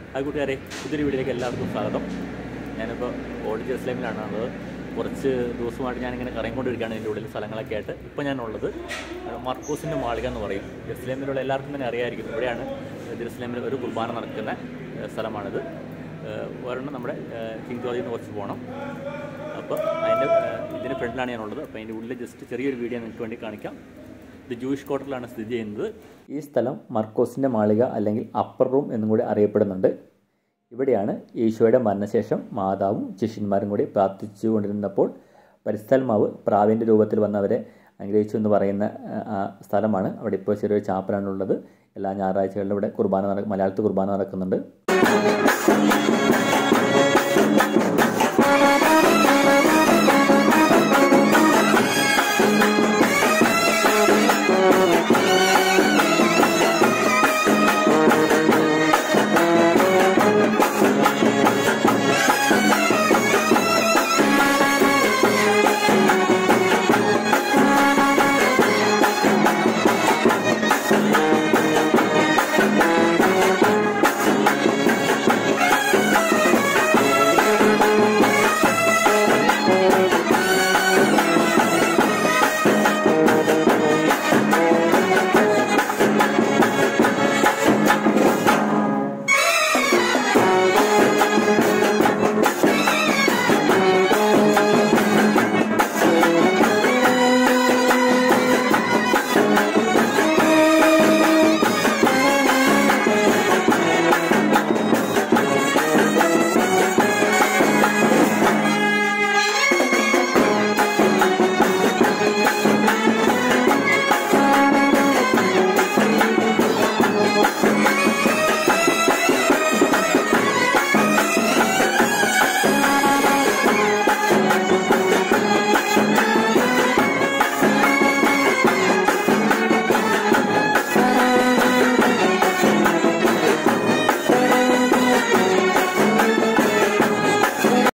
hi കൂട്ടുകാരെ പുതിയൊരു വീഡിയോയിലേക്ക് എല്ലാവർക്കും സ്വാഗതം ഞാനിപ്പോൾ ഓൾഡ് ജെറുസലേമിലാണ് ഉള്ളത് കുറച്ച് ദിവസമായിട്ട് ഞാനിങ്ങനെ കറങ്ങിക്കൊണ്ടിരിക്കുകയാണ് ഇതിൻ്റെ ഉള്ളിൽ സ്ഥലങ്ങളൊക്കെ ആയിട്ട് ഇപ്പോൾ ഞാനുള്ളത് മർക്കോസിൻ്റെ മാളിക എന്ന് പറയും ജെറുസലേമിലുള്ള എല്ലാവർക്കും തന്നെ അറിയാമായിരിക്കും ഇവിടെയാണ് ജെറുസലേമിൽ ഒരു കുർബാന നടക്കുന്ന ഏഹ്, സ്ഥലമാണിത് ഏഹ്, ഒരെണ്ണം നമ്മുടെ ഏഹ്, കിങ് ജോർജിൽ നിന്ന് കുറച്ച് പോകണം അപ്പോൾ അതിൻ്റെ ഏഹ്, ഇതിൻ്റെ ഫ്രണ്ടിലാണ് ഞാനുള്ളത് അപ്പോൾ അതിൻ്റെ ഉള്ളിൽ ജസ്റ്റ് ചെറിയൊരു വീഡിയോ നിങ്ങൾക്ക് വേണ്ടി കാണിക്കാം ഇത് ജൂയിഷ് ക്വാർട്ടറിലാണ് സ്ഥിതി ചെയ്യുന്നത് ഈ സ്ഥലം മർക്കോസിൻ്റെ മാളിക അല്ലെങ്കിൽ അപ്പർ റൂം എന്നും കൂടി അറിയപ്പെടുന്നുണ്ട് ഇവിടെയാണ് ഈശോയുടെ മരണശേഷം മാതാവും ശിഷ്യന്മാരും കൂടി പ്രാർത്ഥിച്ചു കൊണ്ടിരുന്നപ്പോൾ പരിസ്ഥൽമാവ് പ്രാവിൻ്റെ രൂപത്തിൽ വന്നവരെ അനുഗ്രഹിച്ചു എന്ന് പറയുന്ന ആ, ആ സ്ഥലമാണ് അവിടെ ഇപ്പോൾ ചെറിയൊരു ചാപ്പലാണുള്ളത് എല്ലാ ഞായറാഴ്ചകളിലും ഇവിടെ കുർബാന നട മലയാളത്തിൽ കുർബാന നടക്കുന്നുണ്ട്